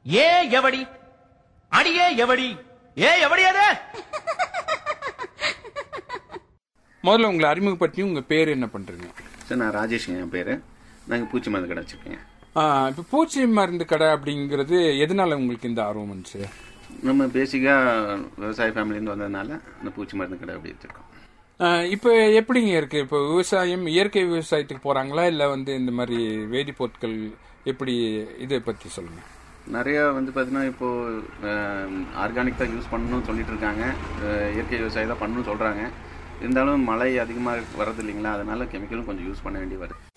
ஏ எவடி அடியே எவடி ஏ எவடி அது முதல்ல உங்களை அறிமுகப்படுத்தி உங்க பேர் என்ன பண்றீங்க சார் நான் ராஜேஷ்ங்க என் பேர் நாங்கள் பூச்சி மருந்து கடை வச்சுருக்கேங்க ஆ, இப்ப பூச்சி மருந்து கடை அப்படிங்கிறது எதனால உங்களுக்கு இந்த ஆர்வம் வந்துச்சு நம்ம பேசிக்காக விவசாய ஃபேமிலியிருந்து வந்ததுனால இந்த பூச்சி மருந்து கடை அப்படி வச்சுருக்கோம் ஆ, இப்ப எப்படிங்க இருக்கு இப்போ விவசாயம் இயற்கை விவசாயத்துக்கு போறாங்களா இல்ல வந்து இந்த மாதிரி வேதிப்பொருட்கள் எப்படி இதை பத்தி சொல்லுங்க நிறைய வந்து பார்த்தீங்கன்னா இப்போது ஆர்கானிக் தான் யூஸ் பண்ணணும்னு சொல்லிட்டு இருக்காங்க அஹ், இயற்கை விவசாயம் தான் பண்ணணும்னு சொல்கிறாங்க இருந்தாலும் மழை அதிகமாக வரது இல்லைங்களா அதனால கெமிக்கலும் கொஞ்சம் யூஸ் பண்ண வேண்டி வருது